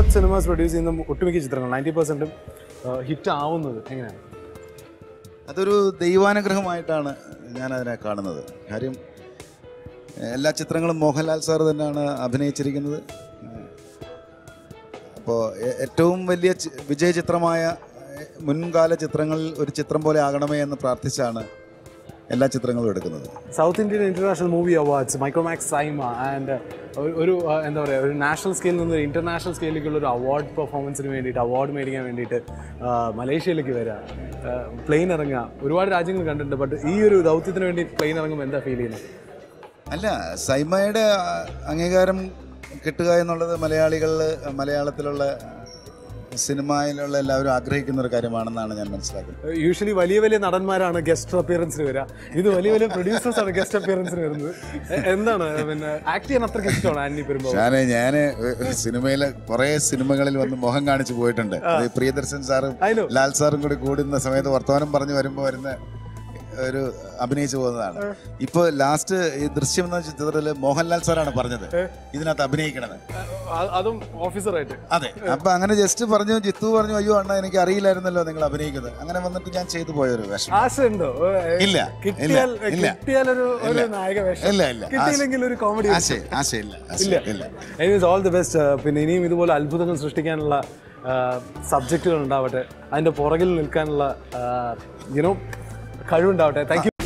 South cinemas produce ചെയ്യുന്ന ഒട്ടുമിക്ക ചിത്രങ്ങൾ നയൻറ്റി പെർസെൻറ്റും ഹിറ്റ് ആവുന്നത് എങ്ങനെയാണ് അതൊരു ദൈവാനുഗ്രഹമായിട്ടാണ് ഞാൻ അതിനെ കാണുന്നത് കാര്യം എല്ലാ ചിത്രങ്ങളും മോഹൻലാൽ സാർ തന്നെയാണ് അഭിനയിച്ചിരിക്കുന്നത് അപ്പോൾ ഏറ്റവും വലിയ ചി- വിജയ ചിത്രമായ ഏഹ്, മുൻകാല ചിത്രങ്ങളിൽ ഒരു ചിത്രം പോലെ ആകണമേ എന്ന് പ്രാർത്ഥിച്ചാണ് എല്ലാ ചിത്രങ്ങളും എടുക്കുന്നത് south Indian international movie awards Micromax SIIMA and ഒരു ആ, എന്താ പറയുക ഒരു നാഷണൽ സ്കെയിലിൽ നിന്ന് ഇന്റർനാഷണൽ സ്കെയിലേക്കുള്ള ഒരു അവാർഡ് പെർഫോമൻസിന് വേണ്ടിയിട്ട് അവാർഡ് മേടിക്കാൻ വേണ്ടിയിട്ട് ആ, മലേഷ്യയിലേക്ക് വരിക പ്ലെയിൻ ഇറങ്ങുക ഒരുപാട് രാജ്യങ്ങൾ കണ്ടിട്ടുണ്ട് ബട്ട് ഈ ഒരു ദൗത്യത്തിന് വേണ്ടി പ്ലെയിൻ ഇറങ്ങുമ്പോൾ എന്താ ഫീൽ ചെയ്യുന്നത് അല്ല സൈമയുടെ ആ, അംഗീകാരം കിട്ടുക എന്നുള്ളത് മലയാളികളിൽ മലയാളത്തിലുള്ള സിനിമയിലുള്ള എല്ലാവരും ആഗ്രഹിക്കുന്ന ഒരു കാര്യമാണെന്നാണ് ഞാൻ മനസ്സിലാക്കുന്നത് യൂഷ്വലി വലിയ വലിയ നടന്മാരാണ് ഗസ്റ്റ് അപ്പിയറൻസിന് വരിക ഇത് വലിയ വലിയ പ്രൊഡ്യൂസേഴ്സ് ആണ് ഗസ്റ്റ് അപ്പിയറൻസിന് വരുന്നത് എ- എന്താണ് പിന്നെ ആക്ട് ചെയ്യാൻ അത്രയ്ക്ക് ഇഷ്ടമാണ് ആന്റി പെരുമ്പോൾ ഞാന് ഞാന് സിനിമയിലെ കുറെ സിനിമകളിൽ വന്ന് മുഖം കാണിച്ചു പോയിട്ടുണ്ട് അത് ഈ പ്രിയദർശൻ സാറും I know. ലാൽ സാറും കൂടി കൂടുന്ന സമയത്ത് വർത്തമാനം പറഞ്ഞു വരുമ്പോൾ വരുന്ന ഒരു അഭിനയിച്ചു പോകുന്നതാണ് ഇപ്പൊ ലാസ്റ്റ് ഈ ദൃശ്യം എന്ന ചിത്രത്തില് മോഹൻലാൽ സാറാണ് പറഞ്ഞത് ഇതിനകത്ത് അഭിനയിക്കണമെന്ന് അതും ഓഫീസറായിട്ട് അതെ അപ്പൊ അങ്ങനെ ജസ്റ്റ് പറഞ്ഞു ജിത്തു പറഞ്ഞു അയ്യോ അണ്ണ എനിക്ക് അറിയില്ലായിരുന്നല്ലോ നിങ്ങൾ അഭിനയിക്കുന്നത് അങ്ങനെ വന്നിട്ട് ഞാൻ ചെയ്തു പോയൊരു വേഷം ആശയുണ്ടോ ഇല്ല, കിട്ടിയാൽ ഇല്ല, ഇല്ല. കിട്ടിയാൽ ഒരു ഒരു നായക വേഷം ഇല്ല ഇല്ല കിട്ടിയില്ലെങ്കിൽ ഒരു കോമഡി ആശയ ആശയില്ല ഇല്ല ആശയം ഇല്ല എനിവേസ് ഓൾ ദി ബെസ്റ്റ് പിന്നെ ഇനിയും ഇതുപോലെ അത്ഭുതങ്ങൾ സൃഷ്ടിക്കാനുള്ള സബ്ജക്റ്റുകൾ ഉണ്ടാവട്ടെ അതിന്റെ പുറകിൽ നിൽക്കാനുള്ള യുനോ കഴിവുണ്ടാവട്ടെ താങ്ക്